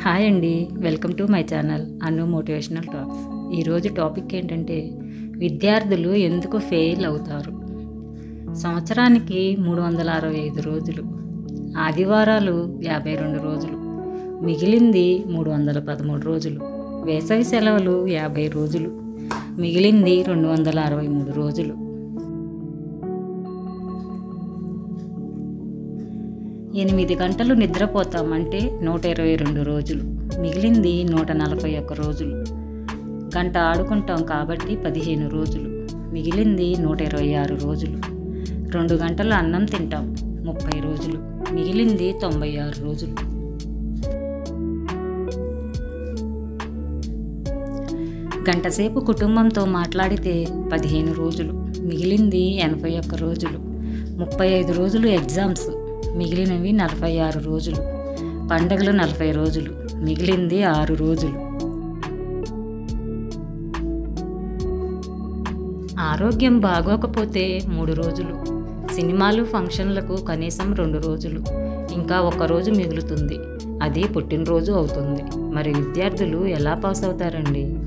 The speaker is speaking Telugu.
హాయ్ అండి welcome to my channel Anu motivational talks ఈరోజు టాపిక్ ఏంటంటే విద్యార్థులు ఎందుకు ఫెయిల్ అవుతారు సంవత్సరానికి మూడు వందల అరవై ఐదు రోజులు ఆదివారాలు యాభై రెండు రోజులు మిగిలింది మూడు వందల పదమూడు రోజులు వేసవి సెలవులు యాభై రోజులు మిగిలింది రెండు వందల అరవై మూడు రోజులు ఎనిమిది గంటలు నిద్రపోతామంటే నూట ఇరవై రెండు రోజులు మిగిలింది నూట నలభై ఒక్క రోజులు గంట ఆడుకుంటాం కాబట్టి పదిహేను రోజులు మిగిలింది నూట ఇరవై ఆరు రోజులు రెండు గంటలు అన్నం తింటాం ముప్పై రోజులు మిగిలింది తొంభై ఆరు రోజులు గంటసేపు కుటుంబంతో మాట్లాడితే పదిహేను రోజులు మిగిలింది ఎనభై ఒక్క రోజులు ముప్పై ఐదు రోజులు ఎగ్జామ్స్ మిగిలినవి నలభై ఆరు రోజులు పండగలు నలభై రోజులు మిగిలింది ఆరు రోజులు ఆరోగ్యం బాగోకపోతే మూడు రోజులు సినిమాలు ఫంక్షన్లకు కనీసం రెండు రోజులు ఇంకా ఒక రోజు మిగులుతుంది అది పుట్టినరోజు అవుతుంది మరి విద్యార్థులు ఎలా పాస్ అవుతారండి